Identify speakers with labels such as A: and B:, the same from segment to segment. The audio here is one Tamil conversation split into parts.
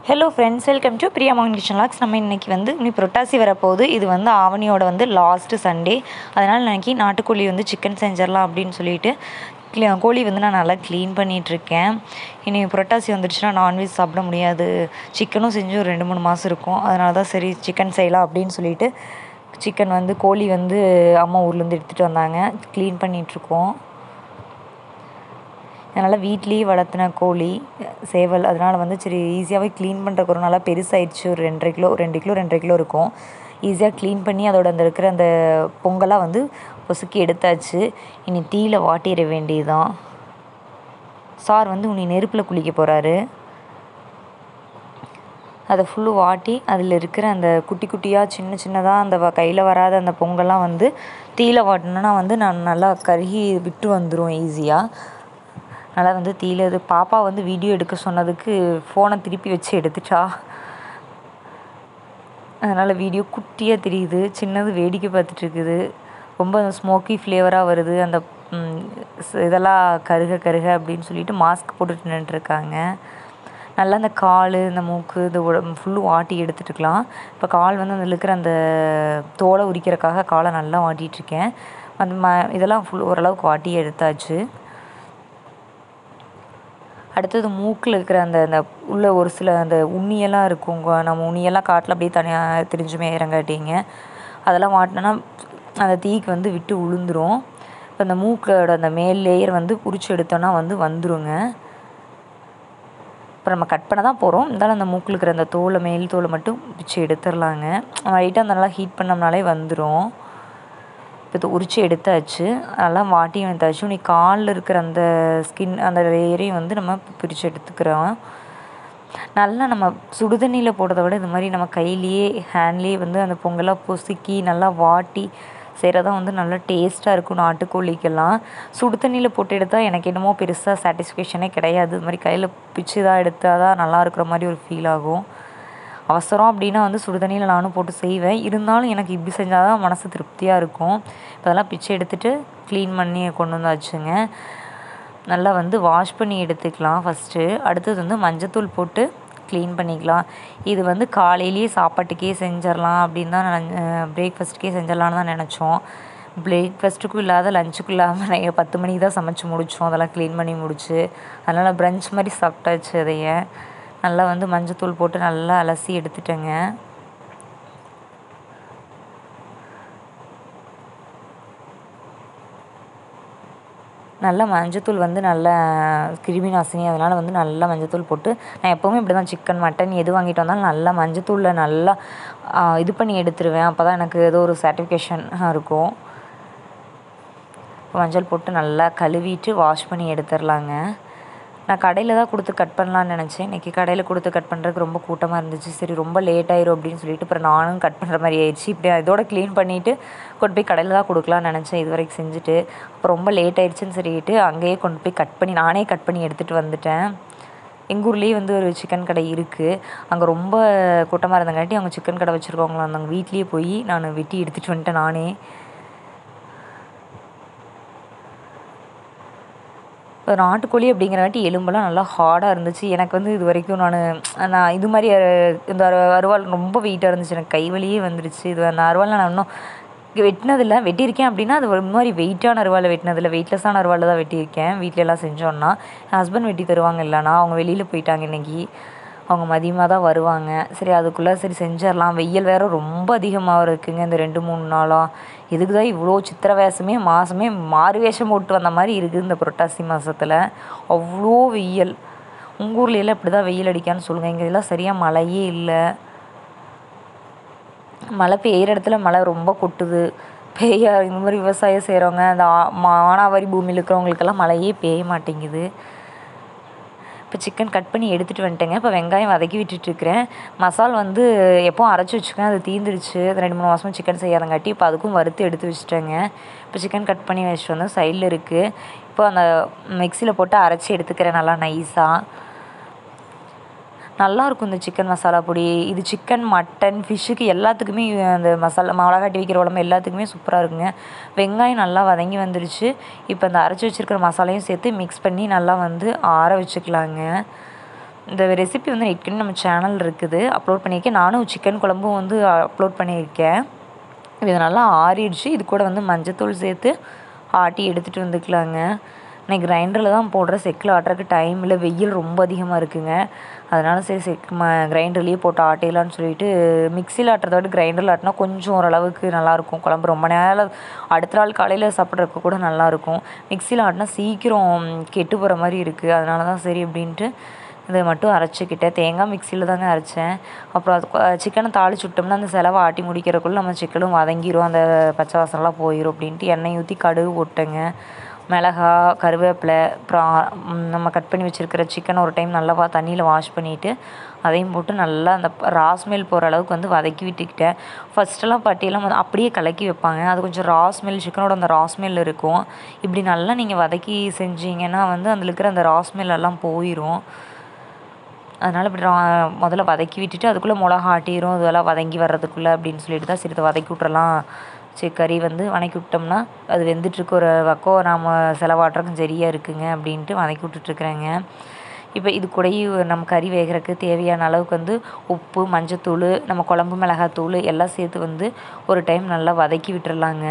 A: hello friends welcome to Priya மோகன் கிச்சன் லாக்ஸ் நம்ம இன்றைக்கி வந்து இன்னும் புரட்டாசி வரப்போகுது இது வந்து ஆவணியோட வந்து லாஸ்ட்டு சண்டே அதனால் இன்னைக்கு நாட்டுக்கோழி வந்து சிக்கன் செஞ்சிடலாம் அப்படின்னு சொல்லிட்டு க்ளீ கோழி வந்து நான் நல்லா க்ளீன் பண்ணிகிட்ருக்கேன் இனி புரட்டாசி வந்துடுச்சுன்னா நான்வெஜ் சாப்பிட முடியாது சிக்கனும் செஞ்சு ஒரு ரெண்டு மூணு மாதம் இருக்கும் அதனால தான் சரி சிக்கன் செய்யலாம் அப்படின்னு சொல்லிட்டு சிக்கன் வந்து கோழி வந்து அம்மா ஊர்லேருந்து எடுத்துகிட்டு வந்தாங்க க்ளீன் பண்ணிகிட்ருக்கோம் அதனால் வீட்லேயே வளர்த்துன கோழி சேவல் அதனால் வந்து சரி ஈஸியாகவே க்ளீன் பண்ணுறக்கு ஒரு நல்லா பெருசாயிடுச்சு ஒரு ரெண்டரை கிலோ ரெண்டு கிலோ ரெண்டரை கிலோ இருக்கும் ஈஸியாக க்ளீன் பண்ணி அதோட அந்த இருக்கிற அந்த பொங்கலாக வந்து பொசுக்கி எடுத்தாச்சு இனி தீயில வாட்டிட வேண்டியதுதான் சார் வந்து உன்னை நெருப்பில் குளிக்க போகிறாரு அதை ஃபுல்லு வாட்டி அதில் இருக்கிற அந்த குட்டி குட்டியாக சின்ன சின்னதாக அந்த கையில் வராத அந்த பொங்கல்லாம் வந்து தீயில வாட்டினோன்னா வந்து நான் நல்லா கருகி விட்டு வந்துடும் ஈஸியாக நல்லா வந்து தீயில இது பாப்பா வந்து வீடியோ எடுக்க சொன்னதுக்கு ஃபோனை திருப்பி வச்சு எடுத்துட்டா அதனால் வீடியோ குட்டியாக தெரியுது சின்னது வேடிக்கை பார்த்துட்டு இருக்குது ரொம்ப ஸ்மோக்கி ஃப்ளேவராக வருது அந்த இதெல்லாம் கருக கருக அப்படின்னு சொல்லிட்டு மாஸ்க் போட்டுட்டு நின்றுருக்காங்க நல்லா அந்த கால் இந்த மூக்கு இந்த உடம்பு ஃபுல்லும் வாட்டி எடுத்துட்டுருக்கலாம் இப்போ கால் வந்து அதில் இருக்கிற அந்த தோலை உரிக்கிறக்காக காலை நல்லா வாட்டிகிட்ருக்கேன் அந்த ம இதெல்லாம் ஃபுல் ஓரளவுக்கு வாட்டி எடுத்தாச்சு அடுத்தது மூக்கில் இருக்கிற அந்த அந்த உள்ள ஒரு சில அந்த உண்ணியெல்லாம் இருக்கும் நம்ம உண்ணியெல்லாம் காட்டில் அப்படியே தனியாக தெரிஞ்சுமே இறங்காட்டிங்க அதெல்லாம் வாட்டினோன்னா அந்த தீக்கு வந்து விட்டு உளுந்துரும் இப்போ அந்த மூக்கோட அந்த மேல் லேயர் வந்து உரிச்சு எடுத்தோன்னா வந்து வந்துருங்க இப்போ நம்ம கட் பண்ண தான் போகிறோம் இருந்தாலும் அந்த மூக்கில் இருக்கிற அந்த தோலை மேல் தோலை மட்டும் பிச்சு எடுத்துடலாங்க லைட்டாக அந்த நல்லா ஹீட் பண்ணோம்னாலே வந்துடும் இப்போ இது உரித்து எடுத்தாச்சு அதெல்லாம் வாட்டியும் எடுத்தாச்சு நீ காலில் இருக்கிற அந்த ஸ்கின் அந்த லேயரையும் வந்து நம்ம பிரித்து எடுத்துக்கிறோம் நல்லா நம்ம சுடுதண்ணியில் போடுறத விட இந்த மாதிரி நம்ம கையிலேயே ஹேண்ட்லேயே வந்து அந்த பொங்கலாக பொசுக்கி நல்லா வாட்டி செய்கிறதான் வந்து நல்லா டேஸ்ட்டாக இருக்கும் நாட்டுக்கோழிக்கெல்லாம் சுடு தண்ணியில் போட்டு எடுத்தால் எனக்கு என்னமோ பெருசாக சாட்டிஸ்ஃபேக்ஷனே கிடையாது இது மாதிரி கையில் பிச்சு தான் எடுத்தால் தான் நல்லா இருக்கிற மாதிரி ஒரு ஃபீல் ஆகும் அவசரம் அப்படின்னா வந்து சுடு தண்ணியில் நானும் போட்டு செய்வேன் இருந்தாலும் எனக்கு இப்படி செஞ்சால் தான் மனசு திருப்தியாக இருக்கும் இப்போ அதெல்லாம் பிச்சு எடுத்துகிட்டு க்ளீன் பண்ணி கொண்டு வந்தாச்சுங்க நல்லா வந்து வாஷ் பண்ணி எடுத்துக்கலாம் ஃபஸ்ட்டு அடுத்தது வந்து மஞ்சத்தூள் போட்டு க்ளீன் பண்ணிக்கலாம் இது வந்து காலையிலேயே சாப்பாட்டுக்கே செஞ்சிடலாம் அப்படின்னு தான் நான் பிரேக்ஃபாஸ்ட்டுக்கே செஞ்சிடலான்னு தான் நினச்சோம் பிரேக்ஃபாஸ்ட்டுக்கும் இல்லாத லஞ்சுக்கும் இல்லாமல் நாங்கள் பத்து மணிக்கு தான் சமைச்சு முடித்தோம் அதெல்லாம் க்ளீன் பண்ணி முடிச்சு அதனால் ப்ரன்ச் மாதிரி சாப்பிட்டாச்சு அதைய நல்லா வந்து மஞ்சத்தூள் போட்டு நல்லா அலசி எடுத்துட்டேங்க நல்லா மஞ்சத்தூள் வந்து நல்ல கிருமி நாசினி அதனால் வந்து நல்லா மஞ்சத்தூள் போட்டு நான் எப்போவுமே இப்படி தான் சிக்கன் மட்டன் எது வாங்கிட்டு வந்தாலும் நல்லா மஞ்சத்தூளில் நல்லா இது பண்ணி எடுத்துருவேன் அப்போ தான் எனக்கு ஏதோ ஒரு சாட்டிஃபிகேஷன் இருக்கும் மஞ்சள் போட்டு நல்லா கழுவிட்டு வாஷ் பண்ணி எடுத்துடலாங்க நான் கடையில் தான் கொடுத்து கட் பண்ணலான்னு நினச்சேன் இன்றைக்கி கடையில் கொடுத்து கட் பண்ணுறதுக்கு ரொம்ப கூட்டமாக இருந்துச்சு சரி ரொம்ப லேட் ஆயிரும் அப்படின்னு சொல்லிட்டு அப்புறம் நானும் கட் பண்ணுற மாதிரி ஆயிடுச்சு இப்படி இதோட க்ளீன் பண்ணிவிட்டு கொண்டு போய் கடையில் தான் கொடுக்கலான்னு நினச்சேன் இது வரைக்கும் செஞ்சுட்டு அப்புறம் ரொம்ப லேட் ஆயிடுச்சுன்னு சொல்லிட்டு அங்கேயே கொண்டு போய் கட் பண்ணி நானே கட் பண்ணி எடுத்துகிட்டு வந்துட்டேன் எங்கள் ஊர்லேயே வந்து ஒரு சிக்கன் கடை இருக்குது அங்கே ரொம்ப கூட்டமாக இருந்தங்காட்டி அவங்க சிக்கன் கடை வச்சுருக்கவங்களா அந்த வீட்லேயே போய் நான் வெட்டி எடுத்துகிட்டு வந்துட்டேன் நானே இப்போ நாட்டுக்கோழி அப்படிங்கிறங்காட்டி எலும்பெல்லாம் நல்லா ஹார்டாக இருந்துச்சு எனக்கு வந்து இது வரைக்கும் நான் நான் இது மாதிரி இந்த அருவாள் ரொம்ப வெயிட்டாக இருந்துச்சு எனக்கு கை வலியே வந்துருச்சு இது அந்த அருவாள் நான் இன்னும் வெட்டினதில்ல வெட்டியிருக்கேன் அப்படின்னா அது ஒரு மாதிரி வெயிட்டான அருவாள் வெட்டினதில்ல வெயிட்லெஸ்ஸான அருவாள் தான் வெட்டியிருக்கேன் வீட்டில எல்லாம் செஞ்சோன்னா என் ஹஸ்பண்ட் வெட்டி தருவாங்க இல்லைனா அவங்க வெளியில் போயிட்டாங்க இன்றைக்கி அவங்க மதியமாக தான் வருவாங்க சரி அதுக்குள்ளே சரி செஞ்சிடலாம் வெயில் வேறு ரொம்ப அதிகமாக இருக்குங்க இந்த ரெண்டு மூணு நாளாக இதுக்கு தான் இவ்வளோ சித்திர வேஷமே மாதமே மாறு வேஷம் போட்டு வந்த மாதிரி இருக்குது இந்த புரட்டாசி மாதத்தில் அவ்வளோ வெயில் உங்கள் ஊர்லையெல்லாம் இப்படி தான் வெயில் அடிக்கான்னு சொல்லுங்கள் இங்கே எல்லாம் சரியாக மழையே இல்லை மழை பெய்கிற இடத்துல மழை ரொம்ப கொட்டுது பெய்ய இந்த மாதிரி விவசாயம் செய்கிறவங்க அந்த மானாவாரி பூமியில் இருக்கிறவங்களுக்கெல்லாம் மழையே பெய்ய மாட்டேங்குது இப்போ சிக்கன் கட் பண்ணி எடுத்துகிட்டு வந்துட்டேங்க இப்போ வெங்காயம் வதக்கி விட்டுட்டுருக்கிறேன் மசால் வந்து எப்போவும் அரைச்சி வச்சுக்கேன் அது தீந்துருச்சு அது ரெண்டு மூணு மாதமாக சிக்கன் செய்யாதங்காட்டி இப்போ அதுக்கும் வறுத்து எடுத்து வச்சுட்டேங்க இப்போ சிக்கன் கட் பண்ணி வச்சுட்டு வந்து சைடில் இருக்குது இப்போ அந்த மிக்சியில் போட்டு அரைச்சி எடுத்துக்கிறேன் நல்லா நைஸாக நல்லாயிருக்கும் இந்த சிக்கன் மசாலா பொடி இது சிக்கன் மட்டன் ஃபிஷ்ஷுக்கு எல்லாத்துக்குமே அந்த மசாலா மிளகாட்டி வைக்கிற உடம்பு எல்லாத்துக்குமே சூப்பராக இருக்குங்க வெங்காயம் நல்லா வதங்கி வந்துருச்சு இப்போ அந்த அரைச்சி வச்சுருக்கிற மசாலையும் சேர்த்து மிக்ஸ் பண்ணி நல்லா வந்து ஆற வச்சுக்கலாங்க இந்த ரெசிபி வந்து ஏற்கனவே நம்ம சேனல் இருக்குது அப்லோட் பண்ணியிருக்கேன் நானும் சிக்கன் குழம்பும் வந்து அப்லோட் பண்ணியிருக்கேன் இது நல்லா ஆறிடுச்சு இது கூட வந்து மஞ்சத்தூள் சேர்த்து ஆட்டி எடுத்துகிட்டு வந்துக்கலாங்க இன்னைக்கு கிரைண்டரில் தான் போடுற செக்கில் ஆட்டுறதுக்கு டைம் இல்லை வெயில் ரொம்ப அதிகமாக இருக்குங்க அதனால் சரி செக் ம கிரைண்டர்லேயே போட்டு ஆட்டிடலான்னு சொல்லிட்டு மிக்சியில் ஆட்டுறத விட கிரைண்டரில் ஆட்டினா கொஞ்சம் ஓரளவுக்கு நல்லாயிருக்கும் குழம்பு ரொம்ப நேரம் அடுத்த நாள் காலையில் சாப்பிட்றதுக்கு கூட நல்லாயிருக்கும் மிக்சியில் ஆட்டினா சீக்கிரம் கெட்டு போகிற மாதிரி இருக்குது அதனால தான் சரி அப்படின்ட்டு இதை மட்டும் அரைச்சிக்கிட்டேன் தேங்காய் மிக்சியில் தாங்க அரைச்சேன் அப்புறம் அது சிக்கனை தாளிச்சு விட்டோம்னா அந்த செலவை ஆட்டி முடிக்கிறக்குள்ள நம்ம சிக்கனும் வதங்கிரும் அந்த பச்சை வாசனைலாம் போயிடும் அப்படின்ட்டு எண்ணெய் ஊற்றி கடுகு போட்டேங்க மிளகா கருவேப்பிலை அப்புறம் நம்ம கட் பண்ணி வச்சுருக்கிற சிக்கனை ஒரு டைம் நல்லா வா தண்ணியில் வாஷ் பண்ணிவிட்டு அதையும் போட்டு நல்லா அந்த ரா ஸ்மெல் போகிற அளவுக்கு வந்து வதக்கி விட்டுக்கிட்டேன் ஃபஸ்ட்டெல்லாம் பாட்டியெல்லாம் வந்து அப்படியே கலக்கி வைப்பாங்க அது கொஞ்சம் ரா ஸ்மெல் சிக்கனோட அந்த ரா ஸ்மெல் இருக்கும் இப்படி நல்லா நீங்கள் வதக்கி செஞ்சீங்கன்னா வந்து அதில் இருக்கிற அந்த ரா ஸ்மெல் எல்லாம் போயிடும் அதனால் இப்படி ரா- முதல்ல வதக்கி விட்டுட்டு அதுக்குள்ளே மிளகா ஆட்டிரும் இதெல்லாம் வதங்கி வர்றதுக்குள்ளே அப்படின்னு சொல்லிட்டு தான் சரி இதை வதக்கி விட்றலாம் சரி கறி வந்து வதக்கி விட்டோம்னா அது வெந்துட்டுருக்கு ஒரு பக்கம் நாம் செலவாட்டுறதுக்கும் சரியாக இருக்குங்க அப்படின்ட்டு வதக்கி விட்டுட்ருக்குறேங்க இப்போ இது கூடயும் நம்ம கறி வேகிறதுக்கு தேவையான அளவுக்கு வந்து உப்பு மஞ்சத்தூள் நம்ம குழம்பு மிளகாத்தூள் எல்லாம் சேர்த்து வந்து ஒரு டைம் நல்லா வதக்கி விட்டுறலாங்க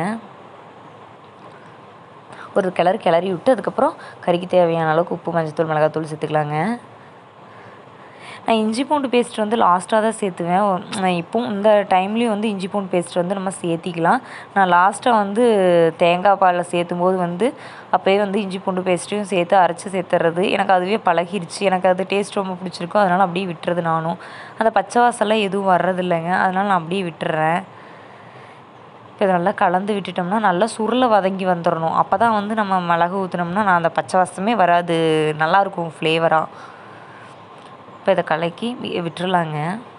A: ஒரு கிளறு கிளறி விட்டு அதுக்கப்புறம் கறிக்கு தேவையான அளவுக்கு உப்பு மஞ்சத்தூள் மிளகாத்தூள் சேர்த்துக்கலாங்க நான் இஞ்சி பூண்டு பேஸ்ட் வந்து லாஸ்ட்டாக தான் சேர்த்துவேன் நான் இப்போவும் இந்த டைம்லேயும் வந்து இஞ்சி பூண்டு பேஸ்ட் வந்து நம்ம சேர்த்திக்கலாம் நான் லாஸ்ட்டாக வந்து தேங்காய் பாலில் சேர்த்தும் போது வந்து அப்போயே வந்து இஞ்சி பூண்டு பேஸ்ட்டையும் சேர்த்து அரைச்சி சேர்த்துறது எனக்கு அதுவே பழகிருச்சு எனக்கு அது டேஸ்ட் ரொம்ப பிடிச்சிருக்கும் அதனால் அப்படியே விட்டுறது நானும் அந்த பச்சை வாசம்லாம் எதுவும் வர்றதில்லைங்க அதனால் நான் அப்படியே விட்டுறேன் இப்போ இதை நல்லா கலந்து விட்டுட்டோம்னா நல்லா சுருளை வதங்கி வந்துடணும் அப்போ தான் வந்து நம்ம மிளகு ஊற்றினோம்னா நான் அந்த பச்சை வாசமே வராது நல்லாயிருக்கும் ஃப்ளேவராக இப்போ இதை கலக்கி வி- விட்டுறலாங்க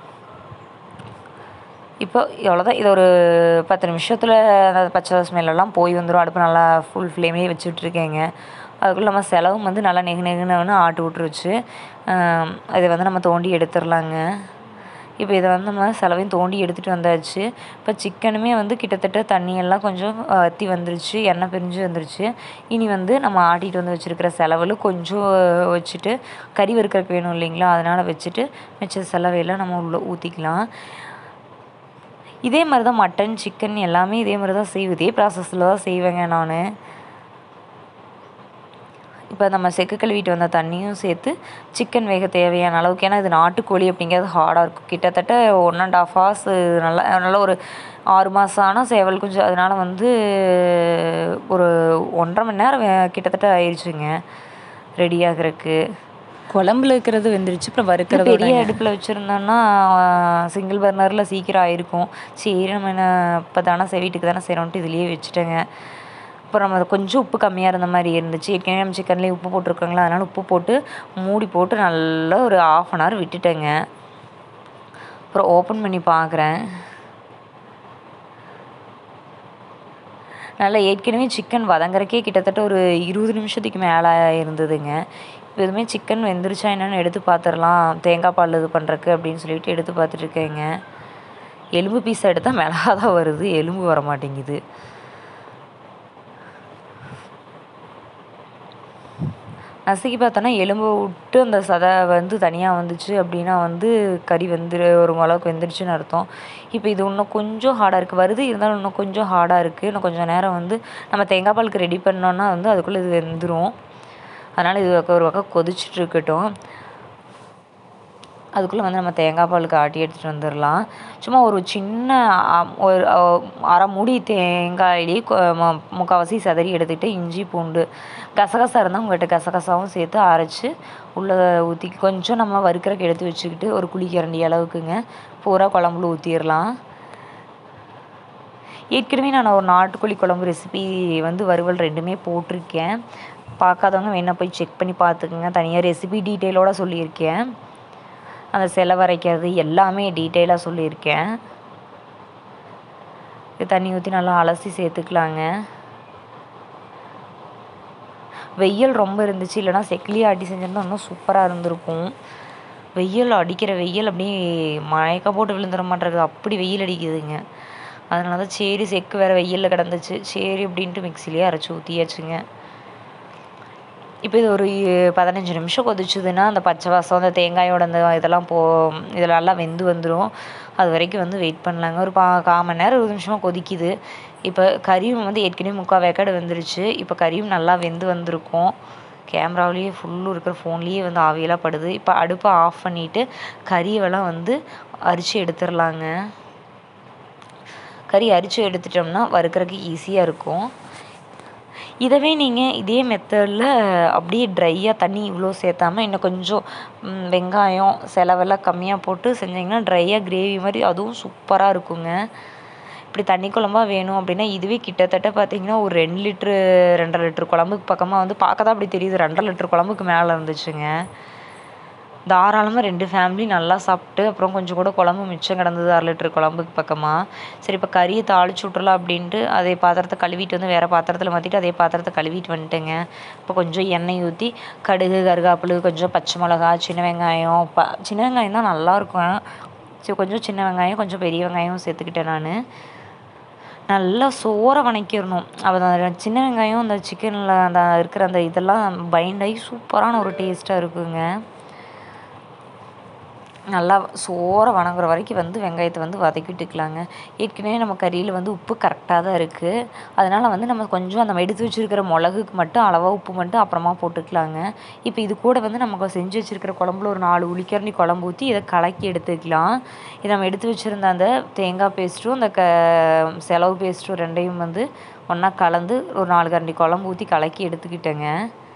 A: இப்போ எவ்வளோதான் இது ஒரு பத்து நிமிஷத்தில் அந்த பச்சை ஸ்மெல்லாம் போய் வந்துடும் அடுப்பு நல்லா ஃபுல் ஃப்ளேம்லேயே வச்சுட்ருக்கேங்க அதுக்குள்ளே நம்ம செலவும் வந்து நல்லா நெகு நெகுன்னு ஆட்டு விட்டுருச்சு ஆம், இதை வந்து நம்ம தோண்டி எடுத்துடலாங்க இப்போ இதை வந்து நம்ம செலவையும் தோண்டி எடுத்துகிட்டு வந்தாச்சு இப்போ சிக்கனுமே வந்து கிட்டத்தட்ட தண்ணியெல்லாம் கொஞ்சம் வற்றி வந்துருச்சு எண்ணெய் பிரிஞ்சு வந்துருச்சு இனி வந்து நம்ம ஆட்டிட்டு வந்து வச்சுருக்கிற செலவில் கொஞ்சம் வச்சுட்டு கறி வறுக்கறதுக்கு வேணும் இல்லைங்களா அதனால் வச்சுட்டு மிச்ச செலவையெல்லாம் நம்ம உள்ளே ஊற்றிக்கலாம் இதே மாதிரி தான் மட்டன் சிக்கன் எல்லாமே இதே மாதிரி தான் செய்வேன் இதே ப்ராசஸில் தான் செய்வேங்க நான் இப்போ நம்ம செக்கு கழுவிட்டு வந்த தண்ணியும் சேர்த்து சிக்கன் வேக தேவையான அளவுக்கு ஏன்னா இது நாட்டுக்கோழி அப்படிங்கிறது ஹார்டாக இருக்கும் கிட்டத்தட்ட ஒன் அண்ட் ஆஃப் ஹவர்ஸ் நல்லா நல்லா ஒரு ஆறு மாதம் ஆனால் சேவல் குஞ்சு அதனால் வந்து ஒரு ஒன்றரை மணி நேரம் வே- கிட்டத்தட்ட ஆயிடுச்சுங்க ரெடி ஆகுறதுக்கு
B: குழம்புல இருக்கிறது வெந்துருச்சு அப்புறம்
A: இது
B: வறுக்கிறது
A: பெரிய அடுப்பில் வச்சுருந்தோம்னா சிங்கிள் பர்னரில் சீக்கிரம் ஆயிருக்கும் சரி நம்ம என்ன இப்போ தானே சரி வீட்டுக்கு தானே செய்கிறோன்ட்டு இதுலேயே வச்சுட்டேங்க அப்புறம் நம்ம அது கொஞ்சம் உப்பு கம்மியாக இருந்த மாதிரி இருந்துச்சு ஏற்கனவே நம்ம சிக்கன்லேயே உப்பு போட்டிருக்கோங்களா அதனால் உப்பு போட்டு மூடி போட்டு நல்லா ஒரு ஆஃப் அன் ஹவர் விட்டுட்டேங்க அப்புறம் ஓப்பன் பண்ணி பார்க்குறேன் நல்லா ஏற்கனவே சிக்கன் வதங்குறக்கே கிட்டத்தட்ட ஒரு இருபது நிமிஷத்துக்கு மேலே இருந்ததுங்க இப்போ எதுவுமே சிக்கன் வெந்துருச்சா என்னன்னு எடுத்து பார்த்துடலாம் தேங்காய் பால் இது பண்ணுறக்கு அப்படின்னு சொல்லிட்டு எடுத்து பார்த்துட்டு இருக்கேங்க எலும்பு பீஸ் எடுத்தால் மிளகா தான் வருது எலும்பு வர மாட்டேங்குது நசுக்கி பார்த்தோன்னா எலும்பை விட்டு அந்த சதை வந்து தனியாக வந்துச்சு அப்படின்னா வந்து கறி வெந்துரு ஒரு அளவுக்கு வெந்துருச்சுன்னு அர்த்தம் இப்போ இது இன்னும் கொஞ்சம் ஹார்டாக இருக்குது வருது இருந்தாலும் இன்னும் கொஞ்சம் ஹார்டாக இருக்குது இன்னும் கொஞ்சம் நேரம் வந்து நம்ம தேங்காய் பாலுக்கு ரெடி பண்ணோன்னா வந்து அதுக்குள்ளே இது வெந்துடும் அதனால் இது ஒரு பக்கம் கொதிச்சுட்டு இருக்கட்டும் அதுக்குள்ளே வந்து நம்ம தேங்காய் பாலுக்கு ஆட்டி எடுத்துகிட்டு வந்துடலாம் சும்மா ஒரு சின்ன அ- ஒரு அ, அரை மூடி தேங்காயிலே கொ- ம- முக்கால்வாசி சதறி எடுத்துக்கிட்டு இஞ்சி பூண்டு கசகசா இருந்தால் உங்கள்கிட்ட கசகசாவும் சேர்த்து அரைச்சி உள்ளே ஊற்றி கொஞ்சம் நம்ம வறுக்கறக்கு எடுத்து வச்சுக்கிட்டு ஒரு குழிக்கரண்டி அளவுக்குங்க பூரா குழம்புல ஊற்றிடலாம் ஏற்கனவே நான் ஒரு நாட்டுக்கோழி குழம்பு ரெசிபி வந்து வறுவல் ரெண்டுமே போட்டிருக்கேன் பார்க்காதவங்க வேணா போய் செக் பண்ணி பார்த்துக்குங்க தனியாக ரெசிபி டீட்டெயிலோட சொல்லியிருக்கேன் அந்த சிலை வரைக்கிறது எல்லாமே டீட்டெயிலாக சொல்லியிருக்கேன் இது தண்ணி ஊற்றி நல்லா அலசி சேர்த்துக்கலாங்க வெயில் ரொம்ப இருந்துச்சு இல்லைனா செக்கிலியே ஆட்டி செஞ்சிருந்தா இன்னும் சூப்பராக இருந்திருக்கும் வெயில் அடிக்கிற வெயில் அப்படியே மயக்க போட்டு விழுந்துட மாட்டேங்குது அப்படி வெயில் அடிக்குதுங்க அதனால தான் சரி செக்கு வேறு வெயிலில் கிடந்துச்சு சரி அப்படின்ட்டு மிக்சிலேயே அரைச்சி ஊற்றியாச்சுங்க இப்போ இது ஒரு பதினஞ்சு நிமிஷம் கொதிச்சுதுன்னா அந்த பச்சை வாசம் அந்த தேங்காயோட அந்த இதெல்லாம் போ இதில் நல்லா வெந்து வந்துடும் அது வரைக்கும் வந்து வெயிட் பண்ணலாங்க ஒரு பா கால் மணி நேரம் இருபது நிமிஷமாக கொதிக்குது இப்போ கறியும் வந்து ஏற்கனவே முக்கால் வேக்காடு வெந்துருச்சு இப்போ கறியும் நல்லா வெந்து வந்திருக்கும் கேமராவிலேயே ஃபுல்லும் இருக்கிற ஃபோன்லேயே வந்து ஆவியெல்லாம் படுது இப்போ அடுப்பை ஆஃப் பண்ணிவிட்டு கறியெல்லாம் வந்து அரிச்சு எடுத்துடலாங்க கறி அரிச்சு எடுத்துட்டோம்னா வறுக்கிறதுக்கு ஈஸியாக இருக்கும் இதவே நீங்கள் இதே மெத்தடில் அப்படியே ட்ரையாக தண்ணி இவ்வளோ சேர்த்தாம இன்னும் கொஞ்சம் ம், வெங்காயம் செலவெல்லாம் கம்மியாக போட்டு செஞ்சிங்கன்னா ட்ரையாக கிரேவி மாதிரி அதுவும் சூப்பராக இருக்குங்க இப்படி தண்ணி குழம்பா வேணும் அப்படின்னா இதுவே கிட்டத்தட்ட பார்த்தீங்கன்னா ஒரு ரெண்டு லிட்ரு ரெண்டரை லிட்ரு குழம்புக்கு பக்கமாக வந்து பார்க்க தான் அப்படி தெரியுது ரெண்டரை லிட்ரு குழம்புக்கு மேலே இருந்துச்சுங்க தாராளமாக ரெண்டு ஃபேமிலி நல்லா சாப்பிட்டு அப்புறம் கொஞ்சம் கூட குழம்பு மிச்சம் கிடந்தது அரை லிட்டர் குழம்புக்கு பக்கமாக சரி இப்போ கறியை தாளிச்சு விட்றலாம் அப்படின்ட்டு அதே பாத்திரத்தை கழுவிட்டு வந்து வேறு பாத்திரத்தில் மாற்றிட்டு அதே பாத்திரத்தை கழுவிட்டு வந்துட்டேங்க இப்போ கொஞ்சம் எண்ணெய் ஊற்றி கடுகு கருகாப்பில் கொஞ்சம் பச்சை மிளகா சின்ன வெங்காயம் ப சின்ன வெங்காயம் தான் நல்லாயிருக்கும் சரி கொஞ்சம் சின்ன வெங்காயம் கொஞ்சம் பெரிய வெங்காயம் சேர்த்துக்கிட்டேன் நான் நல்லா சோற வணக்கிடணும் அப்போ அந்த சின்ன வெங்காயம் அந்த சிக்கனில் அந்த இருக்கிற அந்த இதெல்லாம் பைண்ட் ஆகி சூப்பரான ஒரு டேஸ்ட்டாக இருக்குங்க நல்லா சோற வணங்குற வரைக்கும் வந்து வெங்காயத்தை வந்து வதக்கி விட்டுக்கலாங்க ஏற்கனவே நம்ம கறியில் வந்து உப்பு கரெக்டாக தான் இருக்குது அதனால் வந்து நம்ம கொஞ்சம் அந்த எடுத்து வச்சுருக்கிற மிளகுக்கு மட்டும் அளவாக உப்பு மட்டும் அப்புறமா போட்டுக்கலாங்க இப்போ இது கூட வந்து நம்ம செஞ்சு வச்சுருக்கிற குழம்புல ஒரு நாலு உளிக்கரண்டி குழம்பு ஊற்றி இதை கலக்கி எடுத்துக்கலாம் இது நம்ம எடுத்து வச்சுருந்த அந்த தேங்காய் பேஸ்ட்டும் அந்த க செலவு பேஸ்ட்டும் ரெண்டையும் வந்து ஒன்றா கலந்து ஒரு நாலு கரண்டி குழம்பு ஊற்றி கலக்கி எடுத்துக்கிட்டேங்க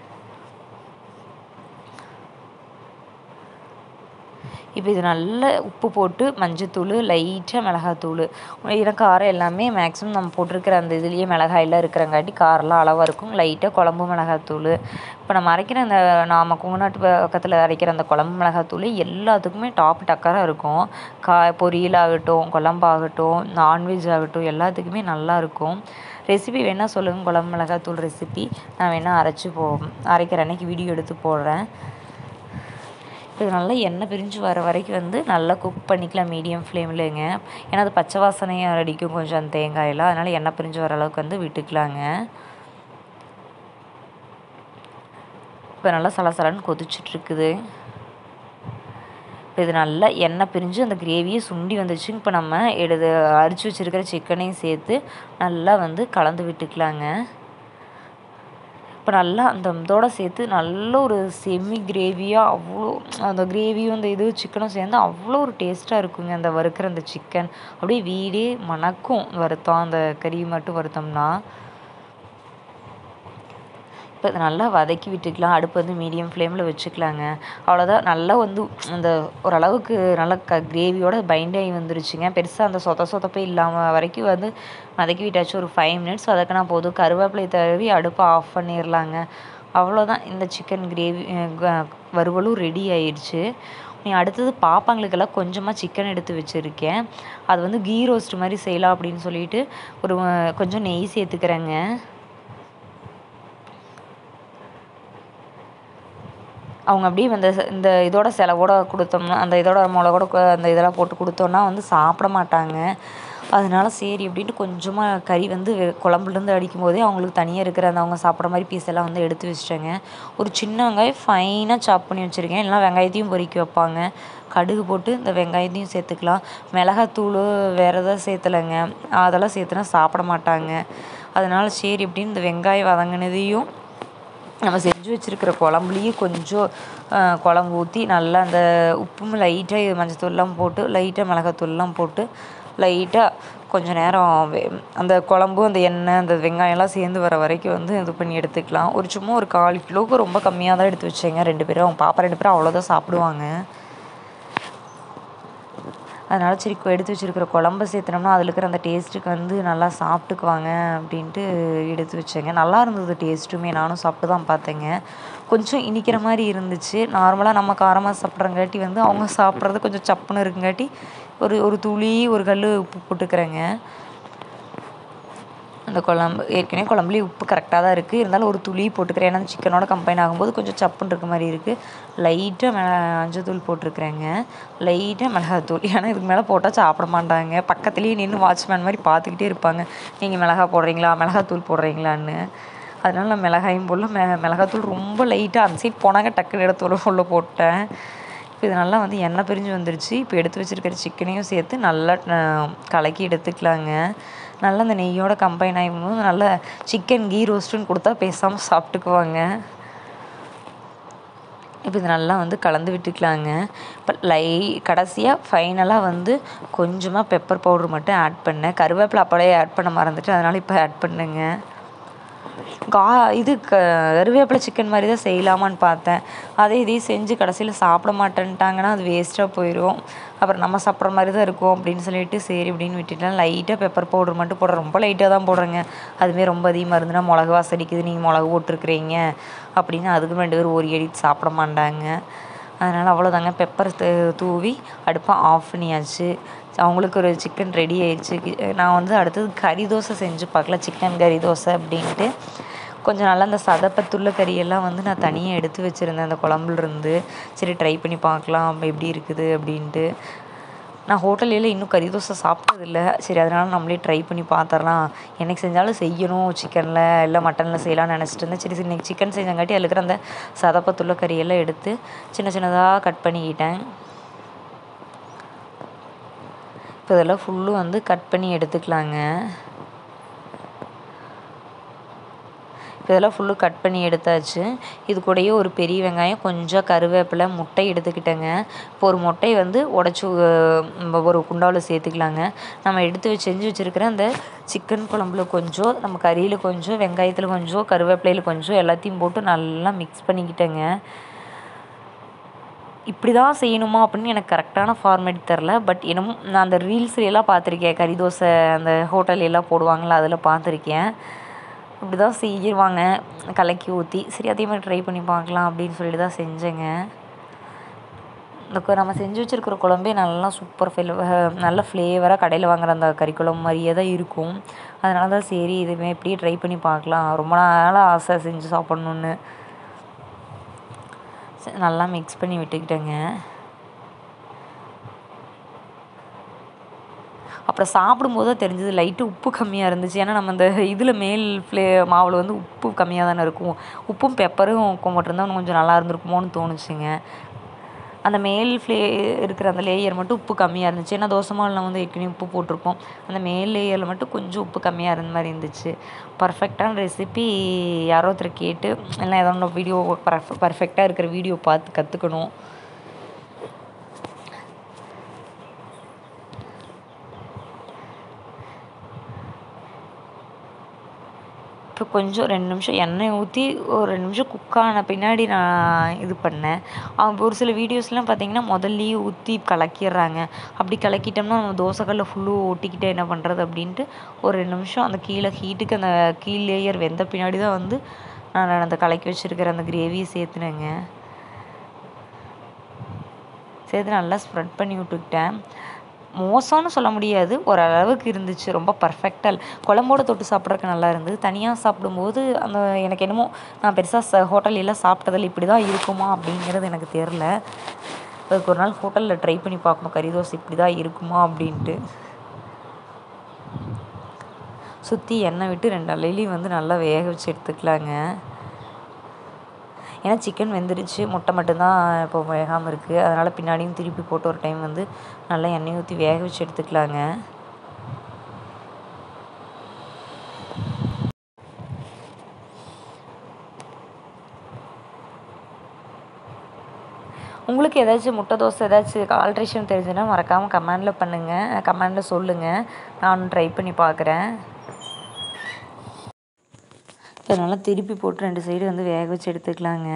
A: இப்போ இது நல்ல உப்பு போட்டு மஞ்சத்தூள் லைட்டாக மிளகாத்தூள் ஏன்னா காரம் எல்லாமே மேக்ஸிமம் நம்ம போட்டிருக்கிற அந்த இதுலேயே மிளகாயெல்லாம் இருக்கிறங்காட்டி காரெல்லாம் அளவாக இருக்கும் லைட்டாக குழம்பு மிளகாத்தூள் இப்போ நம்ம அரைக்கிற அந்த நாம குங்கநாட்டு பக்கத்தில் அரைக்கிற அந்த குழம்பு மிளகாத்தூள் எல்லாத்துக்குமே டாப் டக்கராக இருக்கும் கா பொரியல் ஆகட்டும் குழம்பாகட்டும் நான்வெஜ் ஆகட்டும் எல்லாத்துக்குமே நல்லா இருக்கும் ரெசிபி வேணால் சொல்லுங்கள் குழம்பு மிளகாத்தூள் ரெசிபி நான் வேணால் அரைச்சி போ அரைக்கிற அன்னைக்கு வீடியோ எடுத்து போடுறேன் இது நல்லா எண்ணெய் பிரிஞ்சு வர வரைக்கும் வந்து நல்லா குக் பண்ணிக்கலாம் மீடியம் ஃப்ளேம்லேங்க ஏன்னா அது பச்சை வாசனையாக அடிக்கும் கொஞ்சம் அந்த தேங்காயெல்லாம் அதனால் எண்ணெய் பிரிஞ்சு வர அளவுக்கு வந்து விட்டுக்கலாங்க இப்போ நல்லா சலசலன்னு கொதிச்சிட்ருக்குது இப்போ இது நல்லா எண்ணெய் பிரிஞ்சு அந்த கிரேவியை சுண்டி வந்துச்சு இப்போ நம்ம எடுத்து அரிச்சு வச்சுருக்கிற சிக்கனையும் சேர்த்து நல்லா வந்து கலந்து விட்டுக்கலாங்க இப்போ நல்லா அந்த இதோட சேர்த்து நல்ல ஒரு செமி கிரேவியாக அவ்வளோ அந்த கிரேவியும் அந்த இது சிக்கனும் சேர்ந்து அவ்வளோ ஒரு டேஸ்ட்டாக இருக்குங்க அந்த வறுக்கிற அந்த சிக்கன் அப்படியே வீடே மணக்கும் வறுத்தோம் அந்த கறி மட்டும் வறுத்தோம்னா இப்போ இதை நல்லா வதக்கி விட்டுக்கலாம் அடுப்பு வந்து மீடியம் ஃப்ளேமில் வச்சுக்கலாங்க அவ்வளோதான் நல்லா வந்து அந்த ஓரளவுக்கு நல்லா க கிரேவியோட பைண்ட் ஆகி வந்துருச்சுங்க பெருசாக அந்த சொத சொதப்பே இல்லாமல் வரைக்கும் வந்து வதக்கி விட்டாச்சு ஒரு ஃபைவ் மினிட்ஸ் வதக்கினா போதும் கருவேப்பிலை தடவி அடுப்பை ஆஃப் பண்ணிடலாங்க அவ்வளோதான் இந்த சிக்கன் கிரேவி வறுவலும் ரெடி ஆயிடுச்சு நீ அடுத்தது பாப்பாங்களுக்கெல்லாம் கொஞ்சமாக சிக்கன் எடுத்து வச்சுருக்கேன் அது வந்து கீ ரோஸ்ட் மாதிரி செய்யலாம் அப்படின்னு சொல்லிட்டு ஒரு அஹ், கொஞ்சம் நெய் சேர்த்துக்கிறேங்க அவங்க அப்படியே இந்த இந்த இதோட செலவோட கொடுத்தோம்னா அந்த இதோட மிளகோட கு- அந்த இதெல்லாம் போட்டு கொடுத்தோன்னா வந்து சாப்பிட மாட்டாங்க அதனால சரி அப்படின்ட்டு கொஞ்சமாக கறி வந்து வெ- குழம்புலேருந்து அடிக்கும் போதே அவங்களுக்கு தனியாக இருக்கிற அந்த அவங்க சாப்பிட்ற மாதிரி பீஸ் எல்லாம் வந்து எடுத்து வச்சிட்டேங்க ஒரு சின்ன வெங்காயம் ஃபைனாக சாப் பண்ணி வச்சுருக்கேன் இல்லைனா வெங்காயத்தையும் பொரிக்க வைப்பாங்க கடுகு போட்டு இந்த வெங்காயத்தையும் சேர்த்துக்கலாம் மிளகாத்தூள் வேறு எதாவது சேர்த்தலைங்க அதெல்லாம் சேர்த்துனா சாப்பிட மாட்டாங்க அதனால சரி அப்படின்னு இந்த வெங்காயம் வதங்கினதையும் நம்ம செஞ்சு வச்சுருக்கிற குழம்புலையும் கொஞ்சம் அஹ், குழம்பு ஊற்றி நல்லா அந்த உப்பும் லைட்டாக மஞ்சத்தூள்லாம் போட்டு லைட்டாக மிளகாத்தூள்லாம் போட்டு லைட்டாக கொஞ்சம் நேரம் வே- அந்த குழம்பு அந்த எண்ணெய் அந்த வெங்காயம்லாம் சேர்ந்து வர வரைக்கும் வந்து இது பண்ணி எடுத்துக்கலாம் ஒரு சும்மா ஒரு கால் கிலோவுக்கு ரொம்ப கம்மியாக தான் எடுத்து வச்சேங்க ரெண்டு பேரும் அவங்க பாப்பா ரெண்டு பேரும் அவ்வளோதான் சாப்பிடுவாங்க அதனால சரி கொ- எடுத்து வச்சிருக்கிற குழம்ப சேர்த்துனோம்னா அதில் இருக்கிற அந்த டேஸ்ட்டுக்கு வந்து நல்லா சாப்பிட்டுக்குவாங்க அப்படின்ட்டு எடுத்து வச்சேங்க நல்லா இருந்தது டேஸ்ட்டுமே நானும் சாப்பிட்டு தான் பார்த்தேங்க கொஞ்சம் இனிக்கிற மாதிரி இருந்துச்சு நார்மலாக நம்ம காரமாக சாப்பிட்றங்காட்டி வந்து அவங்க சாப்பிட்றது கொஞ்சம் சப்புன்னு இருக்குங்காட்டி ஒரு ஒரு துளி ஒரு கல் உப்பு போட்டுக்கிறேங்க அந்த குழம்பு ஏற்கனவே குழம்புலேயே உப்பு கரெக்டாக தான் இருக்குது இருந்தாலும் ஒரு துளி போட்டுக்கிறேன் ஏன்னா சிக்கனோட கம்பைன் ஆகும்போது கொஞ்சம் சப்புன்னு இருக்க மாதிரி இருக்குது லைட்டாக மிள மஞ்சத்தூள் போட்டிருக்கிறேங்க லைட்டாக மிளகாத்தூள் ஏன்னா இதுக்கு மேலே போட்டால் சாப்பிட மாட்டாங்க பக்கத்துலேயே நின்று வாட்ச்மேன் மாதிரி பார்த்துக்கிட்டே இருப்பாங்க நீங்கள் மிளகா போடுறீங்களா மிளகாத்தூள் போடுறீங்களான்னு அதனால நான் மிளகாயும் போடல மெ மிளகாத்தூள் ரொம்ப லைட்டாக அந்த சைட் போனாங்க டக்குன்னு எடுத்து உள்ள போட்டேன் இப்போ இது நல்லா வந்து எண்ணெய் பிரிஞ்சு வந்துருச்சு இப்போ எடுத்து வச்சுருக்கிற சிக்கனையும் சேர்த்து நல்லா அஹ், கலக்கி எடுத்துக்கலாங்க நல்லா அந்த நெய்யோட கம்பைன் ஆகிடும்போது நல்லா சிக்கன் கீ ரோஸ்ட்டுன்னு கொடுத்தா பேசாமல் சாப்பிட்டுக்குவாங்க இப்போ இது நல்லா வந்து கலந்து விட்டுக்கலாங்க இப்போ லை கடைசியாக ஃபைனலாக வந்து கொஞ்சமாக பெப்பர் பவுடர் மட்டும் ஆட் பண்ணேன் கருவேப்பிலை அப்படியே ஆட் பண்ண மறந்துட்டு அதனால் இப்போ ஆட் பண்ணுங்க கா இது க கருவேப்பிலை சிக்கன் மாதிரி தான் செய்யலாமான்னு பார்த்தேன் அதே இதையும் செஞ்சு கடைசியில் சாப்பிட மாட்டேன்ட்டாங்கன்னா அது வேஸ்ட்டாக போயிடும் அப்புறம் நம்ம சாப்பிட்ற மாதிரி தான் இருக்கும் அப்படின்னு சொல்லிட்டு சரி அப்படின்னு விட்டுட்டேன் லைட்டாக பெப்பர் பவுடர் மட்டும் போடுறேன் ரொம்ப லைட்டாக தான் போடுறேங்க அதுவே ரொம்ப அதிகமாக இருந்துன்னா மிளகு வாசடிக்குது நீங்கள் மிளகு போட்டிருக்கிறீங்க அப்படின்னு அதுக்கு ரெண்டு பேரும் ஒரு எடிட் சாப்பிட மாட்டாங்க அதனால் அவ்வளோதாங்க பெப்பர் தூவி அடுப்பை ஆஃப் பண்ணியாச்சு அவங்களுக்கு ஒரு சிக்கன் ரெடி ஆயிடுச்சு கி- நான் வந்து அடுத்தது கறி தோசை செஞ்சு பார்க்கல சிக்கன் கறி தோசை அப்படின்ட்டு கொஞ்சம் நல்லா அந்த சதப்பத்துள்ள கறியெல்லாம் வந்து நான் தனியாக எடுத்து வச்சுருந்தேன் அந்த குழம்புல இருந்து சரி ட்ரை பண்ணி பார்க்கலாம் எப்படி இருக்குது அப்படின்ட்டு நான் ஹோட்டலில் இன்னும் கறி தோசை சாப்பிட்டதில்ல சரி அதனால் நம்மளே ட்ரை பண்ணி பார்த்துடலாம் என்னைக்கு செஞ்சாலும் செய்யணும் சிக்கனில் இல்லை மட்டனில் செய்யலாம்னு நினச்சிட்டு இருந்தேன் சரி சரி இன்னைக்கு சிக்கன் செஞ்சங்காட்டி அதில் இருக்கிற அந்த சதப்பத்துள்ள கறியெல்லாம் எடுத்து சின்ன சின்னதாக கட் பண்ணிக்கிட்டேன் இப்போ இதெல்லாம் ஃபுல்லும் வந்து கட் பண்ணி எடுத்துக்கலாங்க இப்போ இதெல்லாம் ஃபுல்லு கட் பண்ணி எடுத்தாச்சு இது கூடயே ஒரு பெரிய வெங்காயம் கொஞ்சம் கருவேப்பிலை முட்டை எடுத்துக்கிட்டேங்க இப்போ ஒரு முட்டையை வந்து உடச்சி ஒரு குண்டாவில் சேர்த்துக்கலாங்க நம்ம எடுத்து வச்சு செஞ்சு வச்சுருக்கிற அந்த சிக்கன் குழம்புல கொஞ்சம் நம்ம கறியில் கொஞ்சம் வெங்காயத்தில் கொஞ்சம் கருவேப்பிலையில் கொஞ்சம் எல்லாத்தையும் போட்டு நல்லா மிக்ஸ் பண்ணிக்கிட்டேங்க இப்படி தான் செய்யணுமா அப்படின்னு எனக்கு கரெக்டான ஃபார்மேட் தெரில பட் என்னமோ நான் அந்த ரீல்ஸ்லாம் பார்த்துருக்கேன் கறி தோசை அந்த hotel எல்லாம் போடுவாங்கள்ல அதில் பார்த்துருக்கேன் இப்படி தான் செய்வாங்க கலக்கி ஊற்றி சரி அதே மாதிரி ட்ரை பண்ணி பார்க்கலாம் அப்படின்னு சொல்லிட்டு தான் செஞ்சேங்க இந்த கு- நம்ம செஞ்சு வச்சுருக்கிற குழம்பே நல்லா சூப்பர் ஃபில் நல்ல ஃப்ளேவராக கடையில் வாங்குற அந்த கறி குழம்பு மாதிரியே தான் இருக்கும் அதனால தான் சரி இதுவே இப்படியே ட்ரை பண்ணி பார்க்கலாம் ரொம்ப நாளாக ஆசை செஞ்சு சாப்பிட்ணுன்னு சரி, நல்லா மிக்ஸ் பண்ணி விட்டுக்கிட்டேங்க அப்புறம் சாப்பிடும்போது தான் தெரிஞ்சது லைட்டு உப்பு கம்மியாக இருந்துச்சு ஏன்னா நம்ம அந்த இதில் மேல் ஃப்ளே மாவில் வந்து உப்பு கம்மியாக தானே இருக்கும் உப்பும் பெப்பரும் மட்டும்தான் கொஞ்சம் நல்லா இருந்திருக்குமோன்னு தோணுச்சுங்க அந்த மேல் ஃப்ளே இருக்கிற அந்த லேயர் மட்டும் உப்பு கம்மியாக இருந்துச்சு ஏன்னா தோசை மாவில் வந்து ஏற்கனவே உப்பு போட்டிருப்போம் அந்த மேல் லேயரில் மட்டும் கொஞ்சம் உப்பு கம்மியாக இருந்த மாதிரி இருந்துச்சு பர்ஃபெக்டான ரெசிபி யாரோ ஒருத்தர் கேட்டு இல்லை ஏதோ ஒன்று வீடியோ பர்ஃப பர்ஃபெக்டாக இருக்கிற வீடியோ பார்த்து கற்றுக்கணும் இப்போ கொஞ்சம் ரெண்டு நிமிஷம் எண்ணெய் ஊற்றி ஒரு ரெண்டு நிமிஷம் குக் ஆன பின்னாடி நான் இது பண்ணேன் அவங்க ஒரு சில வீடியோஸ்லாம் பார்த்தீங்கன்னா முதல்லையே ஊற்றி கலக்கிடுறாங்க அப்படி கலக்கிட்டோம்னா நம்ம தோசைக்கல்ல ஃபுல்லும் ஒட்டிக்கிட்டே என்ன பண்ணுறது அப்படின்ட்டு ஒரு ரெண்டு நிமிஷம் அந்த கீழே ஹீட்டுக்கு அந்த கீழ் லேயர் வெந்த பின்னாடி தான் வந்து நான் அந்த கலக்கி வச்சுருக்கிற அந்த கிரேவியை சேர்த்துனேங்க சேர்த்து நல்லா ஸ்ப்ரெட் பண்ணி விட்டுக்கிட்டேன் மோசம்னு சொல்ல முடியாது ஓரளவுக்கு இருந்துச்சு ரொம்ப பர்ஃபெக்டாக குழம்போட தொட்டு சாப்பிட்றதுக்கு நல்லா இருந்தது தனியாக சாப்பிடும்போது அந்த எனக்கு என்னமோ நான் பெருசாக ச ஹோட்டல்லாம் சாப்பிட்டதில்ல இப்படி தான் இருக்குமா அப்படிங்கிறது எனக்கு தெரில அதுக்கு ஒரு நாள் ஹோட்டலில் ட்ரை பண்ணி பார்க்கணும் கறி தோசை இப்படி தான் இருக்குமா அப்படின்ட்டு சுற்றி எண்ணெய் விட்டு ரெண்டு அலையிலையும் வந்து நல்லா வேக வச்சு எடுத்துக்கலாங்க ஏன்னா சிக்கன் வெந்துருச்சு முட்டை மட்டும்தான் இப்போ வேகாமல் இருக்குது அதனால் பின்னாடியும் திருப்பி போட்டு ஒரு டைம் வந்து நல்லா எண்ணெய் ஊற்றி வேக வச்சு எடுத்துக்கலாங்க உங்களுக்கு ஏதாச்சும் முட்டை தோசை ஏதாச்சும் ஆல்ட்ரேஷன் தெரிஞ்சுன்னா மறக்காமல் கமெண்டில் பண்ணுங்கள் கமெண்டில் சொல்லுங்கள் நானும் ட்ரை பண்ணி பார்க்குறேன் இப்போ நல்லா திருப்பி போட்டு ரெண்டு சைடு வந்து வேக வச்சு எடுத்துக்கலாங்க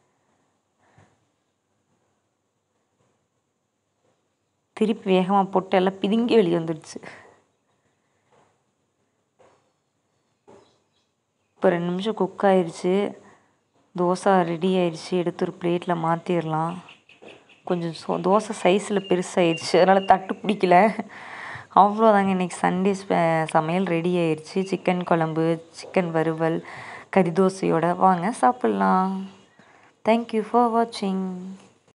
A: திருப்பி வேகமாக போட்டு எல்லாம் பிதுங்கி வெளியே வந்துடுச்சு இப்போ ரெண்டு நிமிஷம் குக் ஆயிடுச்சு தோசை ரெடி ஆயிடுச்சு எடுத்து ஒரு பிளேட்டில் மாற்றிடலாம் கொஞ்சம் சோ தோசை சைஸில் பெருசாகிடுச்சு அதனால் தட்டு பிடிக்கல அவ்வளோதாங்க இன்றைக்கி சண்டே சமையல் ரெடி ஆயிடுச்சு சிக்கன் குழம்பு சிக்கன் வறுவல் கறி தோசையோட வாங்க சாப்பிட்லாம் தேங்க்யூ ஃபார் வாட்சிங்